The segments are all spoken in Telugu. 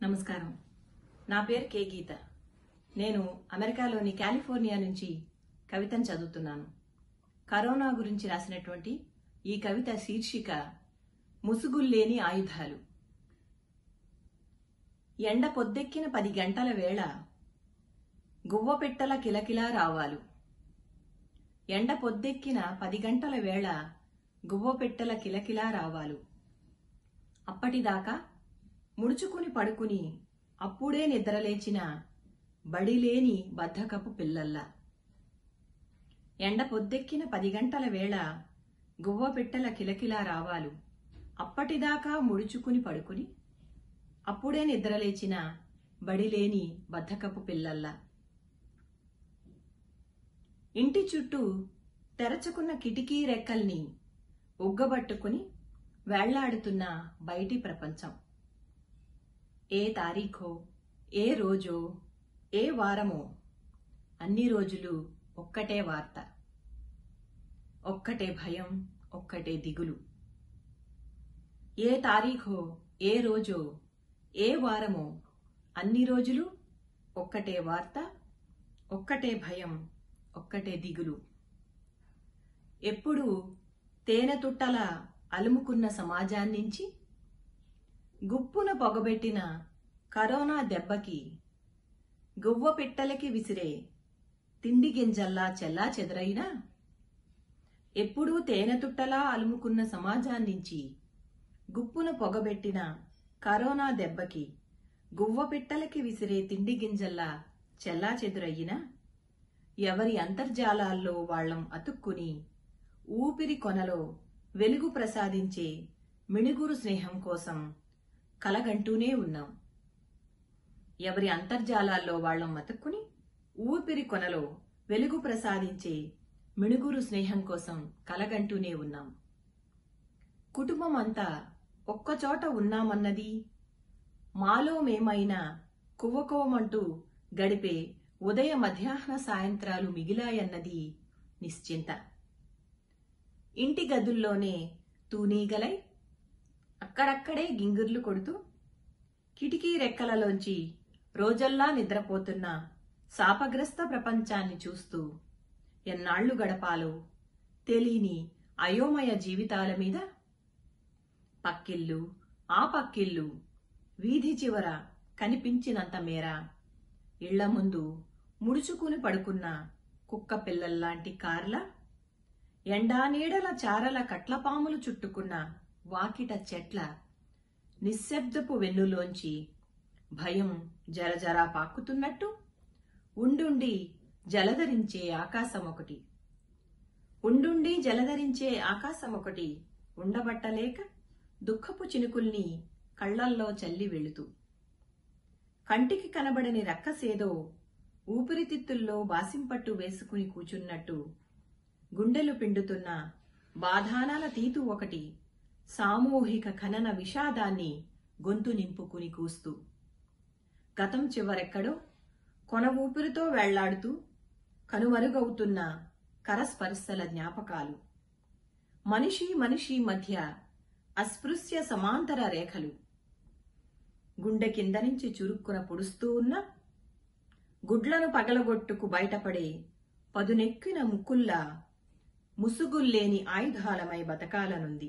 నమస్కారం నా పేరు కే గీత నేను అమెరికాలోని కాలిఫోర్నియా నుంచి కవితను చదువుతున్నాను కరోనా గురించి రాసినటువంటి ఈ కవిత శీర్షిక ముసుగుల్లేని ఆయుధాలు ఎండ పొద్దెక్కిన పది గంటల వేళ గువ్వపెట్టల కిలకిలా రావాలు ఎండ పొద్దెక్కిన పది గంటల వేళ గువ్వపెట్టల కిలకిలా రావాలు అప్పటిదాకా ముడుచుకుని పడుకుని అప్పుడే నిద్రలేచిన బడిలేని బద్ధకపు పిల్లల్లా ఎండ పొద్దెక్కిన పది గంటల వేళ గువ్వ పిట్టల కిలకిలా రావాలు అప్పటిదాకా ముడుచుకుని పడుకుని అప్పుడే నిద్రలేచిన బడిలేని బద్ధకపు పిల్లల్లా ఇంటి చుట్టూ తెరచుకున్న కిటికీ రెక్కల్ని ఉగ్గబట్టుకుని వేళ్లాడుతున్న బయటి ప్రపంచం ఏ తారీఖో ఏ రోజో ఏ వారమో అన్ని రోజులు ఒక్కటే వార్త ఒక్కటే భయం ఒక్కటే దిగులు ఏ తారీఖో ఏ రోజో ఏ వారమో అన్ని రోజులు ఒక్కటే వార్త ఒక్కటే భయం ఒక్కటే దిగులు ఎప్పుడు తేనె తుట్టల అలుముకున్న సమాజాన్నించి గుప్పున పొగబెట్టిన కరోనా దెబ్బకి గువ్వ పిట్టలకి విసిరే తిండి గింజల్లా చెల్లా చెదరైనా ఎప్పుడూ తేనె తుట్టలా అలుముకున్న సమాజాన్నించి గుప్పున పొగబెట్టిన కరోనా దెబ్బకి గువ్వ పిట్టలకి విసిరే తిండి గింజల్లా చెల్లా చెదురయ్యినా ఎవరి అంతర్జాలాల్లో వాళ్ళం అతుక్కుని ఊపిరి కొనలో వెలుగు ప్రసాదించే మిణుగురు స్నేహం కోసం కలగంటూనే ఉన్నాం ఎవరి అంతర్జాలాల్లో వాళ్ళం మతుక్కుని ఊపిరి కొనలో వెలుగు ప్రసాదించే మిణుగురు స్నేహం కోసం కలగంటూనే ఉన్నాం కుటుంబం అంతా ఒక్కచోట ఉన్నామన్నది మాలో మేమైనా కువ్వకోమంటూ గడిపే ఉదయ మధ్యాహ్న సాయంత్రాలు మిగిలాయన్నది నిశ్చింత ఇంటి గదుల్లోనే తూనీగలై అక్కడక్కడే గింగిర్లు కొడుతూ కిటికీ రెక్కలలోంచి రోజల్లా నిద్రపోతున్న శాపగ్రస్త ప్రపంచాన్ని చూస్తూ ఎన్నాళ్లు గడపాలో తెలియని అయోమయ జీవితాల మీద పక్కిల్లు ఆ పక్కిల్లు వీధి చివర కనిపించినంత మేర ఇళ్ల ముందు ముడుచుకుని పడుకున్న కుక్క పిల్లల్లాంటి కార్ల ఎండా నీడల చారల కట్లపాములు చుట్టుకున్న వాకిట చెట్ల నిశ్శబ్దపు వెన్నులోంచి భయం జరజరా పాకుతున్నట్టు ఉండుండి జలధరించే ఆకాశం ఒకటి ఉండుండి జలధరించే ఆకాశం ఒకటి ఉండబట్టలేక దుఃఖపు చినుకుల్ని కళ్లల్లో చల్లి వెళుతూ కంటికి కనబడని రక్కసేదో ఊపిరితిత్తుల్లో బాసింపట్టు వేసుకుని కూచున్నట్టు గుండెలు పిండుతున్న బాధానాల తీతు ఒకటి సామూహిక ఖనన విషాదాన్ని గొంతు నింపుకుని కూస్తూ గతం చివరెక్కడో కొన ఊపిరితో వెళ్లాడుతూ కనుమరుగవుతున్న కరస్పర్శల జ్ఞాపకాలు మనిషి మనిషి మధ్య అస్పృశ్య సమాంతర రేఖలు గుండె కింద నుంచి చురుక్కున పొడుస్తూ ఉన్న గుడ్లను పగలగొట్టుకు బయటపడే పదునెక్కిన ముక్కుల్లా ముసుగుల్లేని ఆయుధాలమై బతకాలనుంది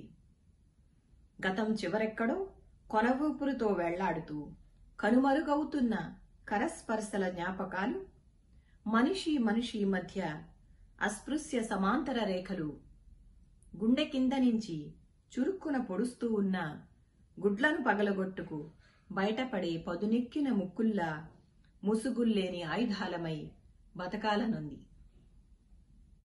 గతం చివరెక్కడో కొనవూపురుతో వెళ్లాడుతూ కనుమరుగవుతున్న కరస్పర్శల జ్ఞాపకాలు మనిషి మనిషి మధ్య అస్పృశ్య సమాంతర రేఖలు గుండె కింద నుంచి చురుక్కున పొడుస్తూ ఉన్న గుడ్లను పగలగొట్టుకు బయటపడే పదునెక్కిన ముక్కుల్లా ముసుగుల్లేని ఆయుధాలమై బతకాలనుంది